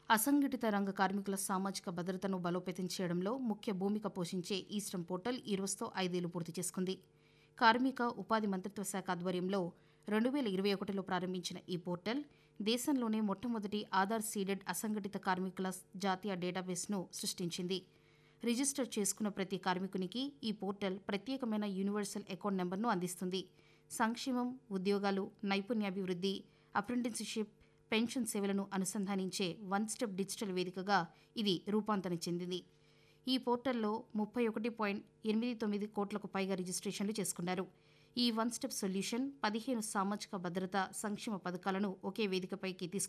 అసంఘటిత రంగ కార్మికుల సామాజిక భద్రతను బలోపేతం చేయడంలో ముఖ్య భూమిక పోషించే ఈస్టర్న్ పోర్టల్ ఈ రోజుతో ఐదేళ్లు పూర్తి చేసుకుంది కార్మిక ఉపాధి మంత్రిత్వ శాఖ ఆధ్వర్యంలో రెండు వేల ఇరవై ఒకటిలో ప్రారంభించిన ఈ పోర్టల్ దేశంలోనే మొట్టమొదటి ఆధార్ సీడెడ్ అసంఘటిత కార్మికుల జాతీయ డేటాబేస్ను సృష్టించింది రిజిస్టర్ చేసుకున్న ప్రతి కార్మికునికి ఈ పోర్టల్ ప్రత్యేకమైన యూనివర్సల్ అకౌంట్ నెంబర్ను అందిస్తుంది సంక్షేమం ఉద్యోగాలు నైపుణ్యాభివృద్ధి అప్రెంటిస్షిప్ పెన్షన్ సేవలను అనుసంధానించే వన్ స్టెప్ డిజిటల్ వేదికగా ఇది రూపాంతరం చెందింది ఈ పోర్టల్లో ముప్పై ఒకటి పాయింట్ ఎనిమిది తొమ్మిది కోట్లకు పైగా రిజిస్ట్రేషన్లు చేసుకున్నారు ఈ వన్ స్టెప్ సొల్యూషన్ పదిహేను సామాజిక భద్రత సంక్షేమ పథకాలను ఒకే వేదికపైకి తీసుకు